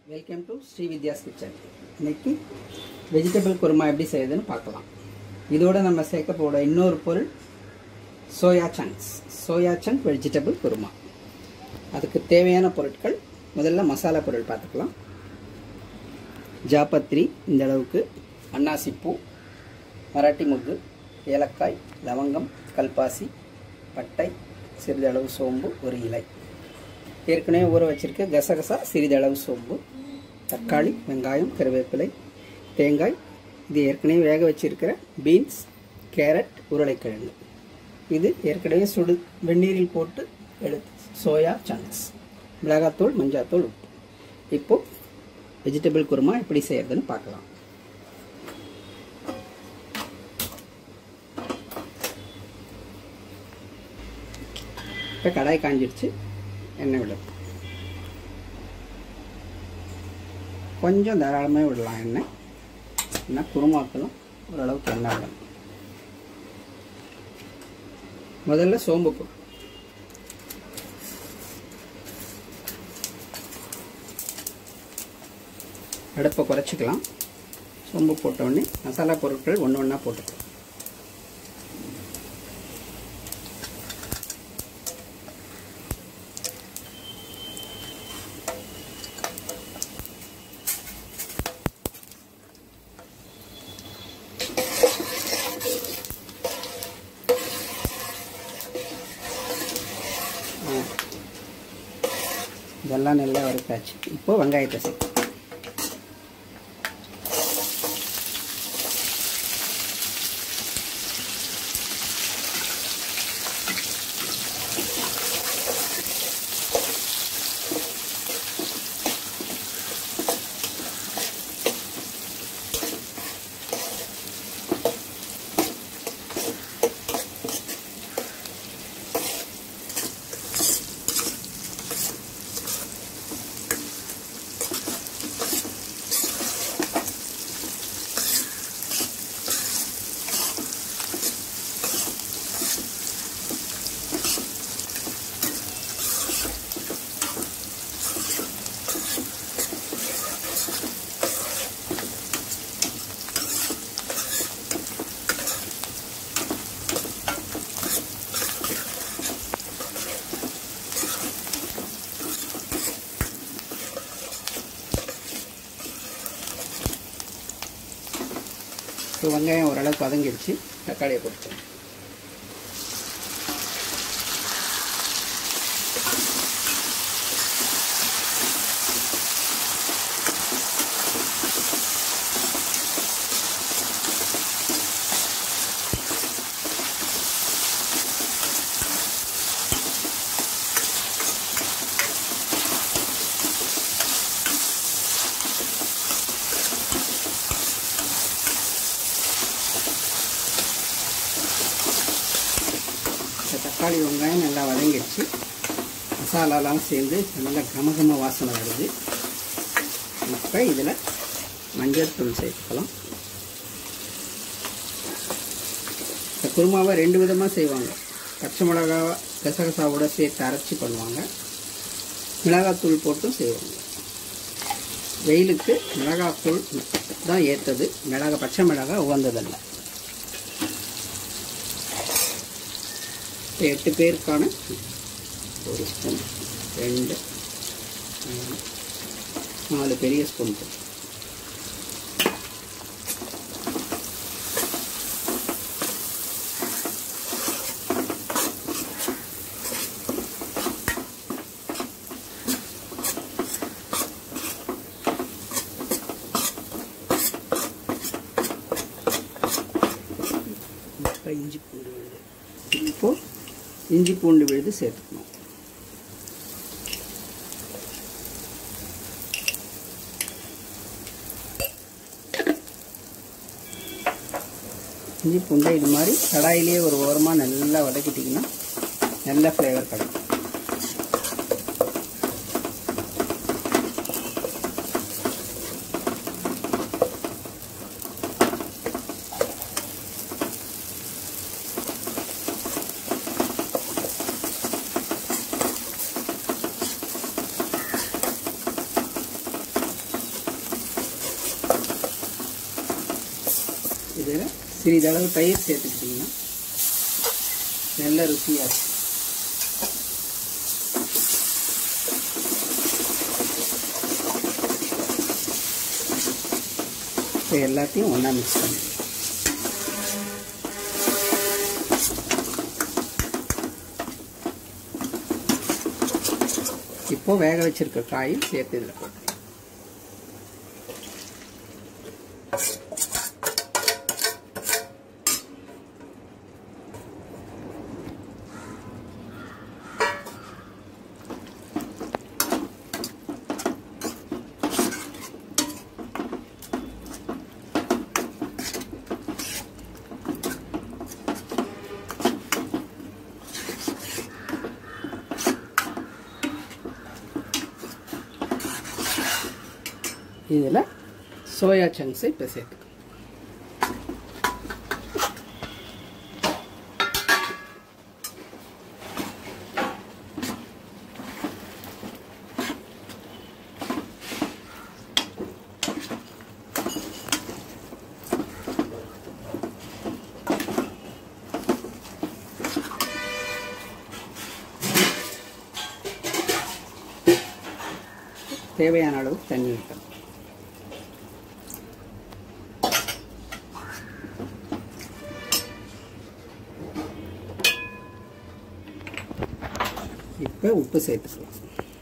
welcome to Sri Vidya's kitchen இன்னைக்கு vegetable kurma எப்படி செய்யுதுன்னு பார்க்கலாம் இதோட நம்ம சேர்க்க போட இன்னொரு பொருள் soya chunks soya chunk vegetable kurma அதுக்கு தேவையான பொருட்கள் முதல்ல மசாலா பொருள் பார்த்துக்கலாம் ஜாபத்ரி இந்த அளவுக்கு அன்னாசிப்பூ மராட்டி முக்கு ஏலக்காய் லவங்கம் கல்பாசி பட்டை சிறிதளவு சோம்பு ஒரு இலை ஏற்கனவே ஊற வச்சிருக்க கசகசா சிறிதளவு சோம்பு தக்காளி வெங்காயம் கருவேப்பிலை தேங்காய் இது ஏற்கனவே வேக வச்சிருக்கிற பீன்ஸ் கேரட் உருளைக்கிழங்கு இது ஏற்கனவே சுடு வெந்நீரில் போட்டு எடுத்து சோயா சங்க்ஸ் மிளகாத்தூள் மஞ்சாத்தூள் உப்பு இப்போ வெஜிடபிள் குருமா எப்படி செய்யறதுன்னு பார்க்கலாம் இப்போ கடாய் காஞ்சிடுச்சு எண்ணெய் விடும் கொஞ்சம் தாராளமாக விடலாம் எண்ணெய் ஏன்னா குருமாக்கெல்லாம் ஓரளவுக்கு எண்ணெய் விடணும் முதல்ல சோம்பு போடு அடுப்பை குறைச்சிக்கலாம் சோம்பு போட்ட உடனே மசாலா பொருட்கள் ஒன்று ஒன்றா போட்டுக்கலாம் இதெல்லாம் நல்லா வறுத்தாச்சு இப்போ வெங்காயத்தை சேர்த்து இப்போ வெங்காயம் ஓரளவுக்கு வதங்கிடுச்சு தக்காளியை போட்டுக்கலாம் இந்த தக்காளி வெங்காயம் நல்லா வதங்கிடுச்சு மசாலாலாம் சேர்ந்து நல்லா கமகம வாசனை வருது இப்போ இதில் மஞ்சள் தூள் சேர்த்துக்கலாம் இந்த குருமாவை ரெண்டு விதமாக செய்வாங்க பச்சை மிளகாவை கசகசாவோட சேர்த்து அரைச்சி பண்ணுவாங்க மிளகாத்தூள் போட்டும் செய்வாங்க வெயிலுக்கு மிளகாத்தூள் தான் ஏற்றது மிளகா பச்சை மிளகா உகந்ததல்ல இப்போ எட்டு பேருக்கான ஒரு ஸ்பூன் ரெண்டு மூணு, நாலு பெரிய ஸ்பூன் போட்டு இப்போ இஞ்சி பூண்டு விழுது இப்போ இஞ்சி பூண்டு விழுது சேர்த்துக்கணும் இஞ்சி பூண்டை இது மாதிரி கடாயிலேயே ஒரு ஓரமாக நல்லா வதக்கிட்டிங்கன்னா நல்ல ஃப்ளேவர் கிடைக்கும் இதில் சிறிதளவு தயிர் சேர்த்துக்கிட்டிங்கன்னா நல்ல ருசியாக இருக்கும் இப்போ எல்லாத்தையும் ஒன்றா மிக்ஸ் பண்ணி இப்போ வேக வச்சிருக்க காயும் சேர்த்து இதில் போட்டு இதில் சோயா சங்க்ஸை இப்போ சேர்த்துக்கணும் தேவையான அளவு தண்ணி ஊற்றணும் இப்போ உப்பு சேர்த்துக்கலாம்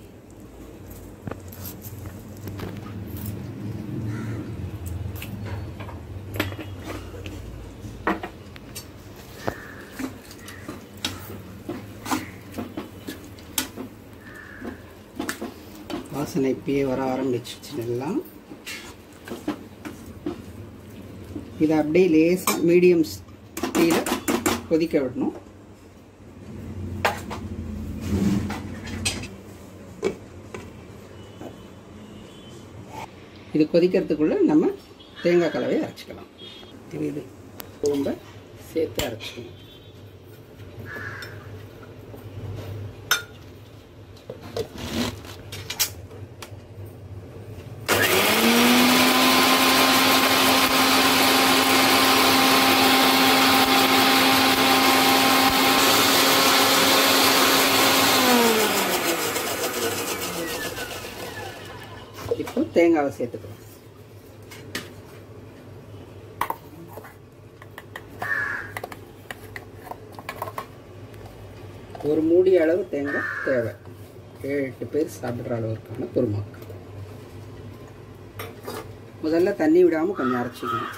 வாசனை இப்பயே வர ஆரம்பிச்சிச்சு எல்லாம் இதை அப்படியே லேசாக மீடியம் ஸ்பீடில் கொதிக்க விடணும் இது கொதிக்கிறதுக்குள்ளே நம்ம தேங்காய் கலவையை அரைச்சிக்கலாம் இது இது ரொம்ப சேர்த்து அரைச்சிக்கணும் இப்போ தேங்காவை சேர்த்துக்கலாம் ஒரு மூடி அளவு தேங்காய் தேவை ஏழு எட்டு பேர் சாப்பிட்ற அளவுக்கான குருமாக்கு முதல்ல தண்ணி விடாமல் கொஞ்சம் அரைச்சிக்கணும்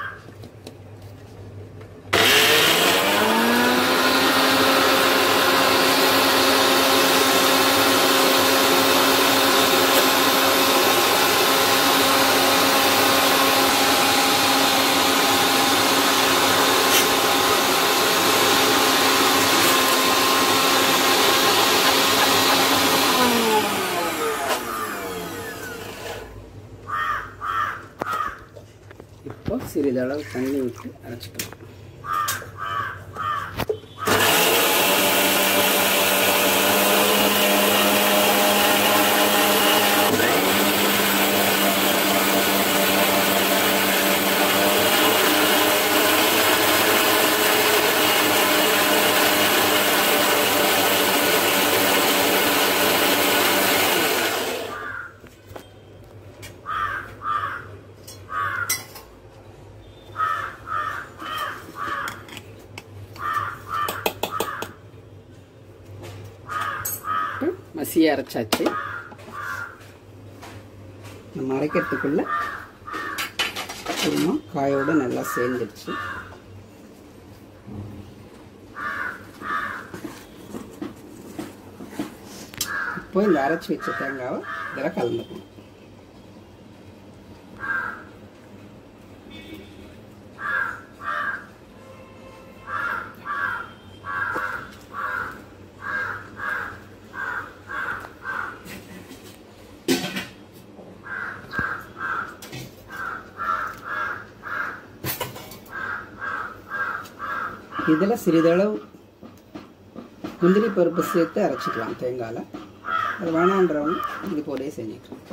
இப்போ சிறிதளவு தண்ணி விட்டு அரைச்சிக்கலாம் இப்போ மசிய அரைச்சாச்சு நம்ம அரைக்கிறதுக்குள்ள குருமா காயோட நல்லா சேர்ந்துடுச்சு இப்போ இந்த அரைச்சி வச்ச தேங்காவை இதில் கலந்துக்கணும் இதில் சிறிதளவு முந்திரி பருப்பு சேர்த்து அரைச்சிக்கலாம் தேங்காயில் அது வேணான்றவங்க இது போலே செஞ்சுக்கலாம்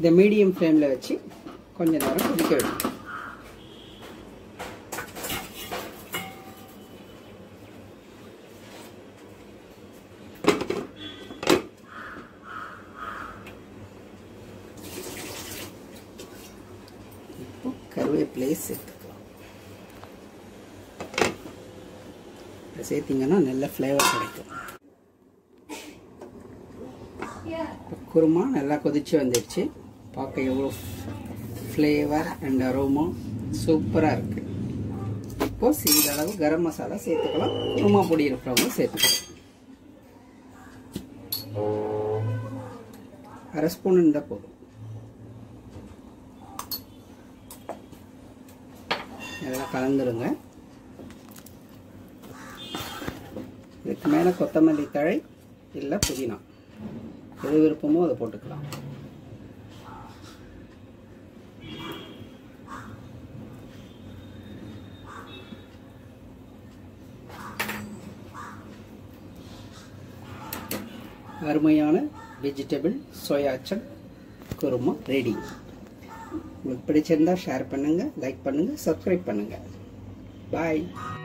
இதை மீடியம் ஃப்ளேமில் வச்சு கொஞ்ச நேரம் கொதிக்க வைக்கணும் இப்போ கருவேப்பிலையை சேர்த்துக்கலாம் இதை சேர்த்திங்கன்னா நல்ல ஃப்ளேவர் கிடைக்கும் இப்போ குருமா நல்லா கொதிச்சு வந்துடுச்சு பார்க்க எவ்வளோ ஃப்ளேவர் அண்ட் அரோமா சூப்பராக இருக்குது இப்போ சிறிதளவு கரம் மசாலா சேர்த்துக்கலாம் குருமா பொடி இருக்கிறவங்க சேர்த்துக்கலாம் அரை ஸ்பூன் இருந்தால் போதும் நல்லா கலந்துருங்க இதுக்கு மேலே கொத்தமல்லி தழை இல்லை புதினா எது விருப்பமோ அதை போட்டுக்கலாம் அருமையான vegetable soya chunk kurma ready உங்களுக்கு பிடிச்சிருந்தா ஷேர் பண்ணுங்கள் லைக் பண்ணுங்கள் சப்ஸ்கிரைப் பண்ணுங்கள் பாய்